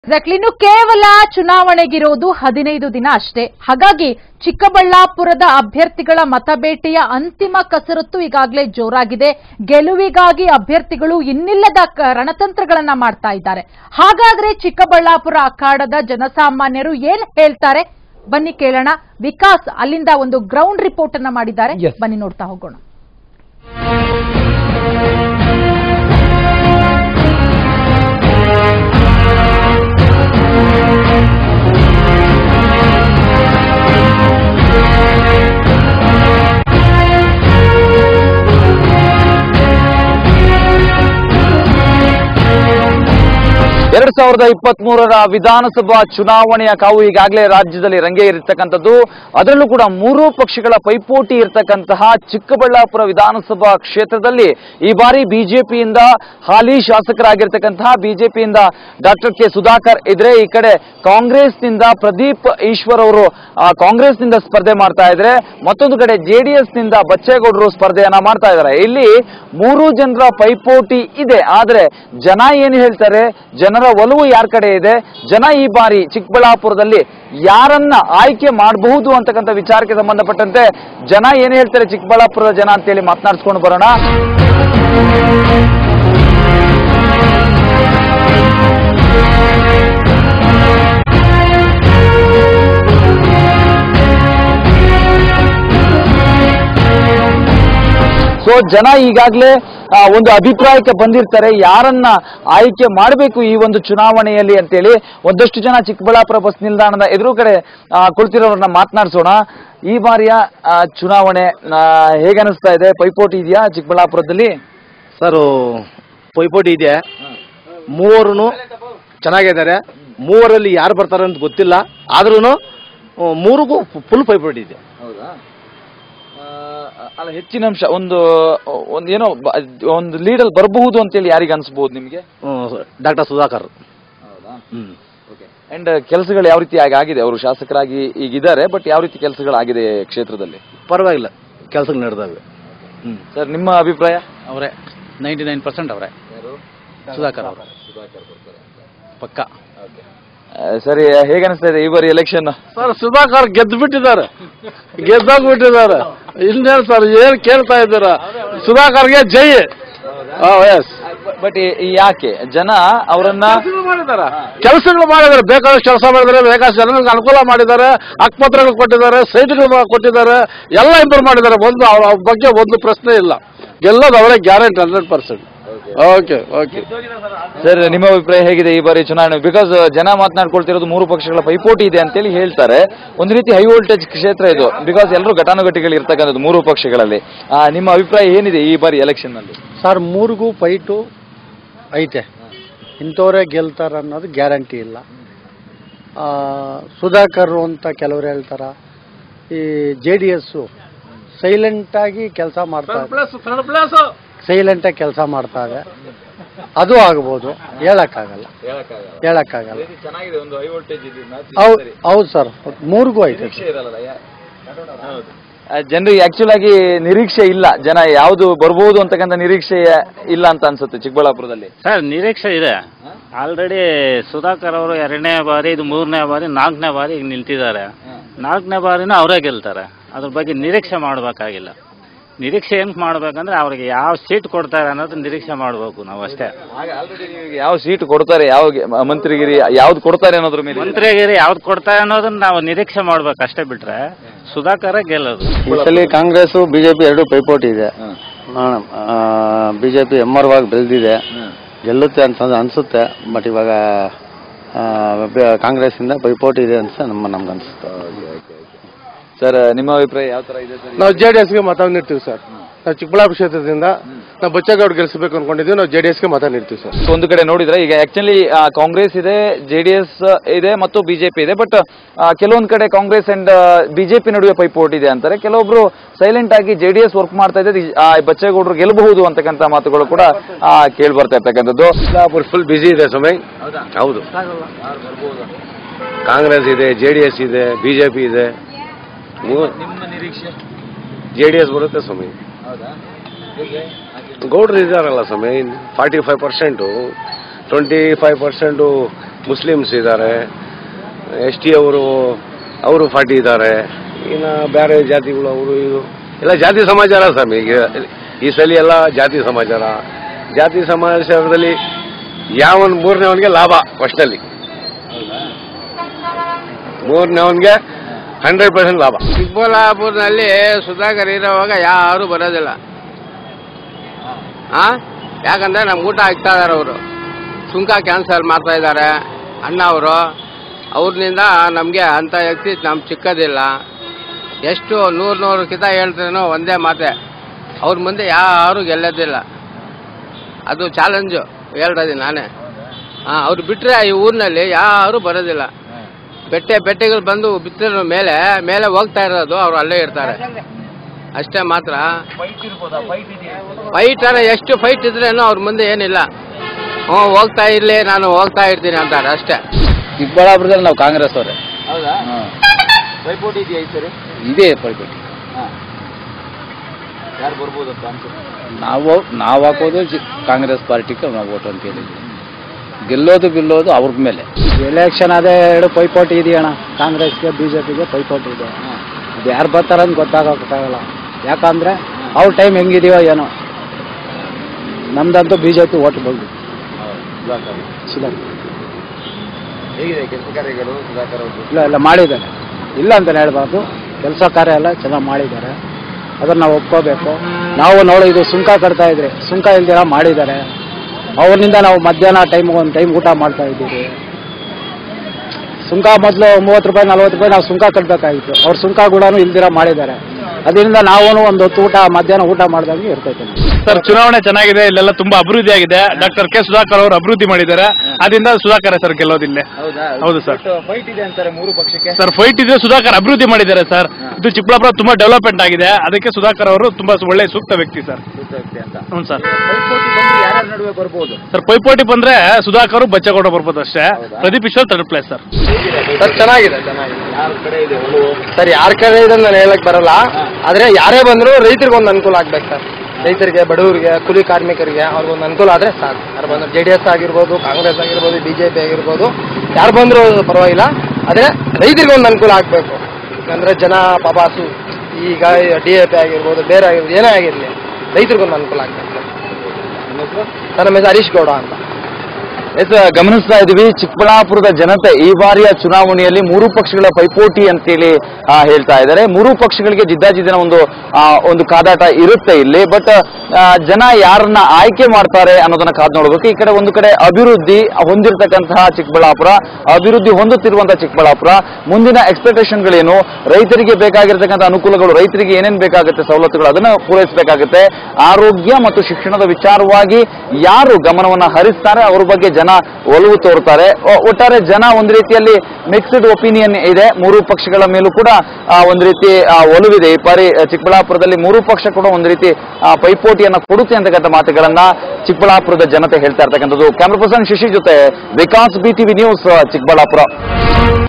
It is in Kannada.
ಎಕ್ಸಾಕ್ಟ್ಲಿ ಇನ್ನು ಕೇವಲ ಚುನಾವಣೆಗಿರೋದು ಹದಿನೈದು ದಿನ ಅಷ್ಟೇ ಹಾಗಾಗಿ ಚಿಕ್ಕಬಳ್ಳಾಪುರದ ಅಭ್ಯರ್ಥಿಗಳ ಮತಬೇಟೆಯ ಅಂತಿಮ ಕಸರತ್ತು ಈಗಾಗಲೇ ಜೋರಾಗಿದೆ ಗೆಲುವಿಗಾಗಿ ಅಭ್ಯರ್ಥಿಗಳು ಇನ್ನಿಲ್ಲದ ಕ- ರಣತಂತ್ರಗಳನ್ನ ಮಾಡ್ತಾ ಇದ್ದಾರೆ ಹಾಗಾದ್ರೆ ಚಿಕ್ಕಬಳ್ಳಾಪುರ ಅಖಾಡದ ಜನಸಾಮಾನ್ಯರು ಏನ್ ಹೇಳ್ತಾರೆ ಬನ್ನಿ ಕೇಳೋಣ ವಿಕಾಸ್ ಅಲ್ಲಿಂದ ಒಂದು ಗ್ರೌಂಡ್ ರಿಪೋರ್ಟ್ ಅನ್ನ ಮಾಡಿದ್ದಾರೆ Yes. ಬನ್ನಿ ನೋಡ್ತಾ ಹೋಗೋಣ ಎರಡ್ ಸಾವಿರದ ಇಪ್ಪತ್ತ್ ಮೂರರ ವಿಧಾನಸಭಾ ಚುನಾವಣೆಯ ಕಾವು ಈಗಾಗಲೇ ರಾಜ್ಯದಲ್ಲಿ ರಂಗೇರಿರ್ತಕ್ಕಂಥದ್ದು ಅದರಲ್ಲೂ ಕೂಡ ಮೂರೂ ಪಕ್ಷಗಳ ಪೈಪೋಟಿ ಇರತಕ್ಕಂತಹ ಚಿಕ್ಕಬಳ್ಳಾಪುರ ವಿಧಾನಸಭಾ ಕ್ಷೇತ್ರದಲ್ಲಿ ಈ ಬಾರಿ ಬಿಜೆಪಿಯಿಂದ ಹಾಲಿ ಶಾಸಕರಾಗಿರ್ತಕ್ಕಂತಹ ಬಿಜೆಪಿಯಿಂದ ಡಾಕ್ಟರ್ ಕೆ ಸುಧಾಕರ್ ಇದ್ರೆ ಈ ಕಡೆ ಕಾಂಗ್ರೆಸ್ನಿಂದ ಪ್ರದೀಪ್ ಈಶ್ವರ್ ಅವರು ಆ, ಕಾಂಗ್ರೆಸ್ನಿಂದ ಸ್ಪರ್ಧೆ ಮಾಡ್ತಾ ಇದ್ರೆ ಮತ್ತೊಂದು ಕಡೆ ಜೆಡಿಎಸ್ ನಿಂದ ಬಚ್ಚೇಗೌಡರು ಸ್ಪರ್ಧೆಯನ್ನ ಮಾಡ್ತಾ ಇದ್ದಾರೆ ಇಲ್ಲಿ ಮೂರು ಜನರ ಪೈಪೋಟಿ ಇದೆ ಆದ್ರೆ ಜನ ಏನು ಹೇಳ್ತಾರೆ ಜನರ ಒಲವು ಯಾರ ಕಡೆ ಇದೆ ಜನ ಈ ಬಾರಿ ಚಿಕ್ಕಬಳ್ಳಾಪುರದಲ್ಲಿ ಯಾರನ್ನ ಆಯ್ಕೆ ಮಾಡಬಹುದು ಅಂತಕ್ಕಂಥ ವಿಚಾರಕ್ಕೆ ಸಂಬಂಧಪಟ್ಟಂತೆ ಜನ ಏನು ಹೇಳ್ತಾರೆ ಚಿಕ್ಕಬಳ್ಳಾಪುರದ ಜನ ಅಂತೇಳಿ ಮಾತನಾಡಿಸ್ಕೊಂಡು ಬರೋಣ ಸೊ ಜನ ಈಗಾಗಲೇ ಆ, ಒಂದು ಅಭಿಪ್ರಾಯಕ್ಕೆ ಬಂದಿರ್ತಾರೆ ಯಾರನ್ನ ಆಯ್ಕೆ ಮಾಡಬೇಕು ಈ ಒಂದು ಚುನಾವಣೆಯಲ್ಲಿ ಅಂತೇಳಿ ಒಂದಷ್ಟು ಜನ ಚಿಕ್ಕಬಳ್ಳಾಪುರ ಬಸ್ ನಿಲ್ದಾಣದ ಎದುರು ಕಡೆ ಆ, ಕುಳಿತಿರೋರನ್ನ ಮಾತನಾಡಿಸೋಣ ಈ ಬಾರಿಯ ಆ, ಚುನಾವಣೆ ಆ, ಹೇಗನಿಸ್ತಾ ಇದೆ ಪೈಪೋಟಿ ಇದೆಯಾ ಚಿಕ್ಕಬಳ್ಳಾಪುರದಲ್ಲಿ ಸರ್ ಪೈಪೋಟಿ ಇದೆ ಮೂವರು ಚೆನ್ನಾಗಿದ್ದಾರೆ ಮೂವರಲ್ಲಿ ಯಾರು ಬರ್ತಾರೆ ಅಂತ ಗೊತ್ತಿಲ್ಲ ಆದ್ರೂ ಮೂರಿಗೂ ಫುಲ್ ಪೈಪೋಟಿ ಇದೆ ಹೌದಾ ಅಲ್ಲ ಹೆಚ್ಚಿನ ಅಂಶ ಒಂದು ಒಂದು ಏನೋ ಬ- ಒಂದು ಲೀಡಲ್ಲಿ ಬರಬಹುದು ಅಂತೇಳಿ ಯಾರಿಗೆ ಅನ್ಸ್ಬೋದು ನಿಮಗೆ ಡಾಕ್ಟರ್ ಸುಧಾಕರ್ ಹೌದಾ ಹ್ಮ್ ಅಂಡ್ ಕೆಲಸಗಳು ಯಾವ ರೀತಿ ಆಗಿ ಆಗಿದೆ ಅವರು ಶಾಸಕರಾಗಿ ಈಗಿದ್ದಾರೆ ಬಟ್ ಯಾವ ರೀತಿ ಕೆಲಸಗಳಾಗಿದೆ ಕ್ಷೇತ್ರದಲ್ಲಿ ಪರವಾಗಿಲ್ಲ ಕೆಲಸಗಳು ನಡೆದಾವೆ ಹ್ಮ್ ಸರ್ ನಿಮ್ಮ ಅಭಿಪ್ರಾಯ ಅವರೇ ನೈಂಟಿ ನೈನ್ ಪರ್ಸೆಂಟ್ ಅವರೇ ಸುಧಾಕರ್ ಅವರು ಪಕ್ಕ ಆ, ಸರಿ ಹೇಗೆ ಅನಿಸ್ತಾ ಇದೆ ಈ ಬಾರಿ ಎಲೆಕ್ಷನ್ ಸರ್ ಸುಧಾಕರ್ ಗೆದ್ದು ಬಿಟ್ಟಿದ್ದಾರೆ ಗೆದ್ದೋಗ್ಬಿಟ್ಟಿದ್ದಾರೆ ಇನ್ನೇನು ಸರ್ ಏನ್ ಕೇಳ್ತಾ ಇದ್ದೀರಾ ಸುಧಾಕರ್ಗೆ ಜೈ ಎಸ್ ಬಟ್ ಯಾಕೆ ಜನ ಅವರನ್ನ ಮಾಡಿದ್ದಾರೆ ಕೆಲಸಗಳು ಮಾಡಿದ್ದಾರೆ ಬೇಕಾದಷ್ಟು ಕೆಲಸ ಮಾಡಿದ್ದಾರೆ ಬೇಕಾದಷ್ಟು ಜನಗಳಿಗೆ ಅನುಕೂಲ ಮಾಡಿದ್ದಾರೆ ಹಕ್ಕುಪತ್ರಗಳು ಕೊಟ್ಟಿದ್ದಾರೆ ಸೈಟ್ಗಳು ಕೊಟ್ಟಿದ್ದಾರೆ ಎಲ್ಲ ಇಂಪ್ರೂವ್ ಮಾಡಿದ್ದಾರೆ ಒಂದು ಅವ್ರ ಅವ್ರ ಬಗ್ಗೆ ಒಂದು ಪ್ರಶ್ನೆ ಇಲ್ಲ ಗೆಲ್ಲೋದು ಅವರೇ guarantee hundred percent okay okay sir ನಿಮ್ಮ ಅಭಿಪ್ರಾಯ ಹೇಗಿದೆ ಈ ಬಾರಿ ಚುನಾವಣೆ ಬಿಕಾಸ್ ಜನ ಮಾತನಾಡ್ಕೊಳ್ತಿರೋದು ಮೂರು ಪಕ್ಷಗಳ ಪೈಪೋಟಿ ಇದೆ ಅಂತೇಳಿ ಹೇಳ್ತಾರೆ ಒಂದು ರೀತಿ ಹೈ ವೋಲ್ಟೇಜ್ ಕ್ಷೇತ್ರ ಇದು ಬಿಕಾಸ್ ಎಲ್ಲರೂ ಘಟಾನುಘಟಿಗಳು ಇರ್ತಕ್ಕಂಥದ್ದು ಮೂರು ಪಕ್ಷಗಳಲ್ಲಿ ಆ, ನಿಮ್ಮ ಅಭಿಪ್ರಾಯ ಏನಿದೆ ಈ ಬಾರಿ ಎಲೆಕ್ಷನ್ ನಲ್ಲಿ ಸರ್ ಮೂರಿಗೂ ಫೈಟು ಐತೆ ಇಂಥವರೇ ಗೆಲ್ತಾರೆ ಅನ್ನೋದು ಗ್ಯಾರಂಟಿ ಇಲ್ಲ ಆ, ಸುಧಾಕರ್ ಅಂತ ಕೆಲವರು ಹೇಳ್ತಾರ ಈ ಜೆ ಡಿ ಎಸ್ಸು ಸೈಲೆಂಟಾಗಿ ಕೆಲಸ ಮಾಡ್ತಾರೆ ಸೈಲೆಂಟಾಗಿ ಕೆಲಸ ಮಾಡ್ತಾರೆ ಅದು ಆಗ್ಬೋದು ಹೇಳಕ್ಕಾಗಲ್ಲ ಹೇಳಕ್ಕಾಗಲ್ಲ ಚೆನ್ನಾಗಿದೆ ಒಂದು ಹೈ ವೋಲ್ಟೇಜ್ ಹೌದು ಹೌದು ಸರ್ ಮೂರಿಗೂ ಐತೆ ಜನರಿಗೆ ಆಕ್ಚುಲ್ ಆಗಿ ನಿರೀಕ್ಷೆ ಇಲ್ಲ ಜನ ಯಾವುದು ಬರ್ಬೋದು ಅಂತಕ್ಕಂಥ ನಿರೀಕ್ಷೆ ಇಲ್ಲ ಅಂತ ಅನ್ಸುತ್ತೆ ಚಿಕ್ಕಬಳ್ಳಾಪುರದಲ್ಲಿ ಸರ್ ನಿರೀಕ್ಷೆ ಇದೆ ಆಲ್ರೆಡಿ ಸುಧಾಕರ್ ಅವರು ಎರಡನೇ ಬಾರಿ ಇದು ಮೂರನೇ ಬಾರಿ ನಾಲ್ಕನೇ ಬಾರಿ ಈಗ ನಿಲ್ತಿದ್ದಾರೆ ನಾಲ್ಕನೇ ಬಾರಿನೂ ಅವರೇ ಗೆಲ್ತಾರೆ ಅದ್ರ ಬಗ್ಗೆ ನಿರೀಕ್ಷೆ ಮಾಡಬೇಕಾಗಿಲ್ಲ ನಿರೀಕ್ಷೆ ಏನಕ್ಕೆ ಮಾಡ್ಬೇಕಂದ್ರೆ ಅವ್ರಿಗೆ ಯಾವ ಸೀಟ್ ಕೊಡ್ತಾರೆ ಅನ್ನೋದು ನಿರೀಕ್ಷೆ ಮಾಡಬೇಕು ನಾವು ಅಷ್ಟೇ ಯಾವ ಸೀಟ್ ಕೊಡ್ತಾರೆ ಯಾವ ಗೆ- ಮಂತ್ರಿಗಿರಿ ಯಾವ್ದು ಕೊಡ್ತಾರೆ ಅನ್ನೋದ್ರ ಮೇಲೆ ಮಂತ್ರಿಗಿರಿ ಯಾವ್ದು ಕೊಡ್ತಾರೆ ಅನ್ನೋದನ್ನ ನಾವು ನಿರೀಕ್ಷೆ ಮಾಡ್ಬೇಕು ಅಷ್ಟೇ ಬಿಟ್ರೆ ಸುಧಾಕರ ಗೆಲ್ಲೋದು ಈ ಸಲ ಕಾಂಗ್ರೆಸ್ ಬಿಜೆಪಿ ಎರಡು ಪೈಪೋಟಿ ಇದೆ ಬಿಜೆಪಿ ಎಮ್ಮರವಾಗಿ ಬೆಳೆದಿದೆ ಗೆಲ್ಲುತ್ತೆ ಅಂತ ಅನ್ಸುತ್ತೆ ಬಟ್ ಇವಾಗ ಆ, ಬ- ಕಾಂಗ್ರೆಸ್ಸಿಂದ ಪೈಪೋಟಿ ಇದೆ ಅಂತ ನಮ್ಮ ನಮ್ಗೆ ಅನ್ಸುತ್ತೆ ಸರ್ ನಿಮ್ಮ ಅಭಿಪ್ರಾಯ ಯಾವ ತರ ಇದೆ ಸರ್ ನಾವು ಜೆ ಡಿ ಎಸ್ಗೆ ಮತ ನೀಡ್ತೀವಿ ಸರ್ ನಾವು ಚಿಕ್ಕಬಳ್ಳಾಪುರ ಕ್ಷೇತ್ರದಿಂದ ನಾವು ಬಚ್ಚೇಗೌಡ ಗೆಲ್ಲಿಸಬೇಕು ಅನ್ಕೊಂಡಿದ್ದೀವಿ ನಾವು ಜೆ ಡಿ ಎಸ್ಗೆ ಮತ ನೀಡ್ತೀವಿ ಸರ್ So, ಒಂದು ಕಡೆ ನೋಡಿದ್ರೆ ಈಗ ಆಕ್ಚುಲಿ ಕಾಂಗ್ರೆಸ್ ಇದೆ ಜೆಡಿಎಸ್ ಇದೆ ಮತ್ತು ಬಿಜೆಪಿ ಇದೆ ಬಟ್ ಕೆಲವೊಂದು ಕಡೆ ಕಾಂಗ್ರೆಸ್ ಅಂಡ್ ಬಿಜೆಪಿ ನಡುವೆ ಪೈಪೋಟಿ ಇದೆ ಅಂತಾರೆ ಕೆಲವೊಬ್ರು ಸೈಲೆಂಟ್ ಆಗಿ ಜೆಡಿಎಸ್ ವರ್ಕ್ ಮಾಡ್ತಾ ಇದೆ ಆ, ಬಚ್ಚೇಗೌಡರು ಗೆಲ್ಲಬಹುದು ಅಂತಕ್ಕಂಥ ಮಾತುಗಳು ಕೂಡ ಕೇಳಿ ಬರ್ತಾ ಇರ್ತಕ್ಕಂಥದ್ದು ಚಿಕ್ಕಬಳ್ಳಾಪುರ ಫುಲ್ ಬಿಸಿ ಇದೆ ಸಮಯ ಹೌದು ಕಾಂಗ್ರೆಸ್ ಇದೆ ಜೆ ಡಿ ಎಸ್ ಇದೆ ಬಿಜೆಪಿ ಇದೆ ನಿಮ್ಮ ನಿರೀಕ್ಷೆ ಜೆ ಡಿ ಎಸ್ ಬರುತ್ತೆ ಸಮಯ ಗೌಡ್ರು ಇದ್ದಾರಲ್ಲ ಸಮಯ forty five percent twenty five percent Muslims ಇದ್ದಾರೆ ಎಸ್ ಟಿ ಅವರು ಅವರು ಫಾರ್ಟಿ ಇದ್ದಾರೆ ಇನ್ನು ಬೇರೆ ಜಾತಿಗಳು ಅವರು ಇವರು ಎಲ್ಲ ಜಾತಿ ಸಮಾಚಾರ ಸ್ವಾಮಿ ಈಗ ಈ ಸಲ ಎಲ್ಲ ಜಾತಿ ಸಮಾಚಾರ ಜಾತಿ ಸಮಾಚಾರದಲ್ಲಿ ಯಾವನ್ ಮೂರನೇವನಿಗೆ ಲಾಭ ಫಸ್ಟಲ್ಲಿ ಮೂರನೇವನಿಗೆ ಹಂಡ್ರೆಡ್ ಪರ್ಸೆಂಟ್ ಲಾಭ ಚಿಕ್ಕಬಳ್ಳಾಪುರದಲ್ಲಿ ಸುಧಾಕರ್ ಇರೋವಾಗ ಯಾರು ಬರೋದಿಲ್ಲ ಆ ಯಾಕಂದ್ರೆ ನಮ್ಗೆ ಊಟ ಹಾಕ್ತಾ ಇದಾರೆ ಅವರು ಸುಂಕ ಕ್ಯಾನ್ಸಲ್ ಮಾಡ್ತಾ ಇದ್ದಾರೆ ಅಣ್ಣ ಅವರು ಅವ್ರನಿಂದ ನಮಗೆ ಅಂಥ ವ್ಯಕ್ತಿ ನಮ್ಗೆ ಚಿಕ್ಕದಿಲ್ಲ ಎಷ್ಟು ನೂರು ನೂರು ಕಿತ ಹೇಳ್ತಾರೇನೋ ಒಂದೇ ಮಾತೆ ಅವ್ರ ಮುಂದೆ ಯಾರು ಗೆಲ್ಲೋದಿಲ್ಲ ಅದು ಚಾಲೆಂಜು ಹೇಳ್ತಾ ಇದ್ದೀನಿ ನಾನೇ ಹಾಂ ಅವ್ರು ಬಿಟ್ಟರೆ ಈ ಊರಿನಲ್ಲಿ ಯಾರು ಬರೋದಿಲ್ಲ ಬೆಟ್ಟೆ ಬೆಟ್ಟೆಗಳು ಬಂದು ಬಿತ್ತಿರೋ ಮೇಲೆ ಮೇಲೆ ಹೋಗ್ತಾ ಇರೋದು ಅವ್ರು ಅಲ್ಲೇ ಇರ್ತಾರೆ ಅಷ್ಟೇ ಮಾತ್ರ ಫೈಟ್ ಅನ್ನ ಎಷ್ಟು ಫೈಟ್ ಇದ್ರೇನು ಅವ್ರ ಮುಂದೆ ಏನಿಲ್ಲ ಹ್ಞೂ ಹೋಗ್ತಾ ಇರ್ಲಿ ನಾನು ಹೋಗ್ತಾ ಇರ್ತೀನಿ ಅಂತಾರೆ ಅಷ್ಟೇ ಚಿಕ್ಕಬಳ್ಳಾಪುರದಲ್ಲಿ ನಾವು ಕಾಂಗ್ರೆಸ್ ಅವರೇ ಹೌದಾ ಪೈಪೋಟಿ ಇದೆಯಾ ಈ ಸರಿ ಇದೇ ಪೈಪೋಟಿ ಯಾರು ಬರ್ಬೋದು ಅಂತ ಅನ್ಸುತ್ತೆ ನಾವು ನಾವು ಹಾಕೋದು ಜಿ- ಕಾಂಗ್ರೆಸ್ ಪಾರ್ಟಿಗೆ ನಾವು ಓಟ್ ಅಂತ ಹೇಳಿದ್ವಿ ಗೆಲ್ಲೋದು ಗೆಲ್ಲೋದು ಅವ್ರ ಮೇಲೆ ಎಲೆಕ್ಷನ್ ಅದೇ ಎರಡು ಪೈಪೋಟಿ ಇದೆಯಣ್ಣ ಕಾಂಗ್ರೆಸ್ಗೆ ಬಿಜೆಪಿಗೆ ಪೈಪೋಟಿ ಇದೆ ಅದು ಯಾರು ಬರ್ತಾರೆ ಅಂತ ಗೊತ್ತಾಗಕ್ಕಾಗಲ್ಲ ಯಾಕಂದ್ರೆ ಅವ್ರ ಟೈಮ್ ಹೆಂಗಿದೆಯೋ ಏನೋ ನಮ್ದಂತೂ ಬಿಜೆಪಿ ಓಟ್ ಬಂದು ಸುಧಾಕರ್ ಹೇಗಿದೆ ಕೆಲಸ ಕಾರ್ಯಗಳು ಸುಧಾಕರ್ ಅವರು ಇಲ್ಲ ಇಲ್ಲ ಮಾಡಿದ್ದಾರೆ ಇಲ್ಲ ಅಂತ ಹೇಳ್ಬಾರ್ದು ಕೆಲಸ ಕಾರ್ಯ ಎಲ್ಲ ಚೆನ್ನಾಗಿ ಮಾಡಿದ್ದಾರೆ ಅದನ್ನ ನಾವು ಒಪ್ಕೋಬೇಕು ನಾವು ನೋಡಿ ಇದು ಸುಂಕ ಕಟ್ತಾ ಇದ್ರಿ ಸುಂಕ ಇಲ್ದಿರ ಮಾಡಿದ್ದಾರೆ ಅವ್ರನಿಂದ ನಾವು ಮಧ್ಯಾಹ್ನ ಟೈಮ್ ಒಂದು ಟೈಮ್ ಊಟ ಮಾಡ್ತಾ ಇದ್ದೀವಿ ಸುಂಕ ಮೊದಲು ಮೂವತ್ತು ರೂಪಾಯಿ ನಲ್ವತ್ತು ರೂಪಾಯಿ ನಾವು ಸುಂಕ ಕಟ್ಟಬೇಕಾಗಿತ್ತು ಅವ್ರು ಸುಂಕ ಕೂಡ ಇಲ್ದಿರ ಮಾಡಿದ್ದಾರೆ ಅದರಿಂದ ನಾವು ಒಂದು ಹೊತ್ತು ಊಟ ಮಧ್ಯಾಹ್ನ ಊಟ ಮಾಡ್ದಂಗೆ ಇರ್ತೈತೆ ನಮ್ಗೆ. ಸರ್ ಚುನಾವಣೆ ಚೆನ್ನಾಗಿದೆ ಇಲ್ಲೆಲ್ಲ ತುಂಬಾ ಅಭಿವೃದ್ಧಿ ಆಗಿದೆ ಡಾಕ್ಟರ್ ಕೆ ಸುಧಾಕರ್ ಅವರು ಅಭಿವೃದ್ಧಿ ಮಾಡಿದ್ದಾರೆ ಅದರಿಂದ ಸುಧಾಕರ್ ಸರ್ ಗೆಲ್ಲೋದಿಲ್ಲ ಹೌದಾ ಹೌದು ಸರ್. ಫೈಟ್ ಇದೆ ಅಂತಾರೆ ಮೂರು ಪಕ್ಷಕ್ಕೆ ಸರ್ ಫೈಟ್ ಇದೆ ಸುಧಾಕರ್ ಅಭಿವೃದ್ಧಿ ಮಾಡಿದ್ದಾರೆ ಸರ್ ಇದು ಚಿಕ್ಕಬಳ್ಳಾಪುರ ತುಂಬಾ ಡೆವಲಪ್ಮೆಂಟ್ ಆಗಿದೆ ಅದಕ್ಕೆ ಸುಧಾಕರ್ ಅವರು ತುಂಬಾ ಒಳ್ಳೆ ಸೂಕ್ತ ವ್ಯಕ್ತಿ ಸರ್ ಸೂಕ್ತ ವ್ಯಕ್ತಿ ಅಂತ ಹ್ಞೂ ಸರ್ ಪೈಪೋಟಿ ಬಂದು ಯಾರ್ಯಾರ ನಡುವೆ ಬರ್ಬೋದು ಸರ್ ಪೈಪೋಟಿ ಬಂದ್ರೆ ಸುಧಾಕರ್ ಬಚ್ಚೇಗೌಡ ಬರ್ಬೋದು ಅಷ್ಟೇ Pradeep Eshwar third place sir sir ಚೆನ್ನಾಗಿದೆ ಚೆನ್ನಾಗಿದೆ ಯಾರ ಕಡೆ ಇದೆ ಒಲವು ಸರ್ ಯಾರ ಕಡೆ ಇದೆ ನಾನು ಹೇಳಕ್ ಬರಲ್ಲ ಆದ್ರೆ ಯಾರೇ ಬಂದ್ರು ರೈತರಿಗೆ ಒಂದು ಅನುಕೂಲ ಆಗ್ಬೇಕು ಸರ್ ರೈತರಿಗೆ ಬಡವರಿಗೆ ಕೂಲಿ ಕಾರ್ಮಿಕರಿಗೆ ಅವ್ರಿಗೊಂದು ಅನುಕೂಲ ಆದ್ರೆ ಸಾಕು ಯಾರು ಬಂದ್ರು ಜೆ ಡಿ ಎಸ್ ಆಗಿರ್ಬೋದು ಕಾಂಗ್ರೆಸ್ ಆಗಿರ್ಬೋದು ಬಿಜೆಪಿ ಆಗಿರ್ಬೋದು ಯಾರು ಬಂದ್ರು ಪರವಾಗಿಲ್ಲ ಆದ್ರೆ ರೈತರಿಗೆ ಒಂದು ಅನುಕೂಲ ಆಗ್ಬೇಕು ಅಂದ್ರೆ ಜನ ಪಾಪಾಸು ಈಗ ಡಿ ಎ ಪಿ ಆಗಿರ್ಬೋದು ಬೇರೆ ಆಗಿರ್ಬೋದು ಏನೇ ಆಗಿರ್ಲಿ ರೈತರಿಗೊಂದು ಅನುಕೂಲ ಆಗ್ಬೇಕು ಸರ್ ಸರ್ ನಮ್ಮ ಹೆಸರು ಹರೀಶ್ ಗೌಡ ಅಂತ ಎಸ್ ಗಮನಿಸ್ತಾ ಇದೀವಿ ಚಿಕ್ಕಬಳ್ಳಾಪುರದ ಜನತೆ ಈ ಬಾರಿಯ ಚುನಾವಣೆಯಲ್ಲಿ ಮೂರು ಪಕ್ಷಗಳ ಪೈಪೋಟಿ ಅಂತೇಳಿ ಆ, ಹೇಳ್ತಾ ಇದ್ದಾರೆ ಮೂರು ಪಕ್ಷಗಳಿಗೆ ಜಿದ್ದಾಜಿದ್ದಿನ ಒಂದು ಆ, ಒಂದು ಕಾದಾಟ ಇರುತ್ತೆ ಇಲ್ಲಿ ಬಟ್ ಜನ ಯಾರನ್ನ ಆಯ್ಕೆ ಮಾಡ್ತಾರೆ ಅನ್ನೋದನ್ನ ಕಾದ್ ನೋಡ್ಬೇಕು ಈ ಕಡೆ ಒಂದು ಕಡೆ ಅಭಿವೃದ್ಧಿ ಹೊಂದಿರತಕ್ಕಂತಹ ಚಿಕ್ಕಬಳ್ಳಾಪುರ ಅಭಿವೃದ್ಧಿ ಹೊಂದುತ್ತಿರುವಂತಹ ಚಿಕ್ಕಬಳ್ಳಾಪುರ ಮುಂದಿನ ಎಕ್ಸ್ಪೆಕ್ಟೇಷನ್ಗಳೇನು ರೈತರಿಗೆ ಬೇಕಾಗಿರ್ತಕ್ಕಂಥ ಅನುಕೂಲಗಳು ರೈತರಿಗೆ ಏನೇನ್ ಬೇಕಾಗುತ್ತೆ ಸವಲತ್ತುಗಳು ಅದನ್ನ ಪೂರೈಸಬೇಕಾಗುತ್ತೆ ಆರೋಗ್ಯ ಮತ್ತು ಶಿಕ್ಷಣದ ವಿಚಾರವಾಗಿ ಯಾರು ಗಮನವನ್ನ ಹರಿಸ್ತಾರೆ ಅವ್ರ ಬಗ್ಗೆ ಜನ ಒಲವು ತೋರ್ತಾರೆ ಒ- ಒಟ್ಟಾರೆ ಜನ ಒಂದು ರೀತಿಯಲ್ಲಿ ಮಿಕ್ಸ್ಡ್ ಒಪಿನಿಯನ್ ಇದೆ ಮೂರು ಪಕ್ಷಗಳ ಮೇಲೂ ಕೂಡ ಆ, ಒಂದು ರೀತಿ ಆ, ಒಲವಿದೆ ಈ ಬಾರಿ ಆ, ಚಿಕ್ಕಬಳ್ಳಾಪುರದಲ್ಲಿ ಮೂರು ಪಕ್ಷ ಕೂಡ ಒಂದು ರೀತಿ ಆ, ಪೈಪೋಟಿಯನ್ನ ಕೊಡುತ್ತೆ ಅಂತಕ್ಕಂಥ ಮಾತುಗಳನ್ನ ಚಿಕ್ಕಬಳ್ಳಾಪುರದ ಜನತೆ ಹೇಳ್ತಾ ಇರ್ತಕ್ಕಂಥದ್ದು ಕ್ಯಾಮ್ರಾ ಪರ್ಸನ್ ಶಶಿ ಜೊತೆ Vikas B TV news Chikkaballapur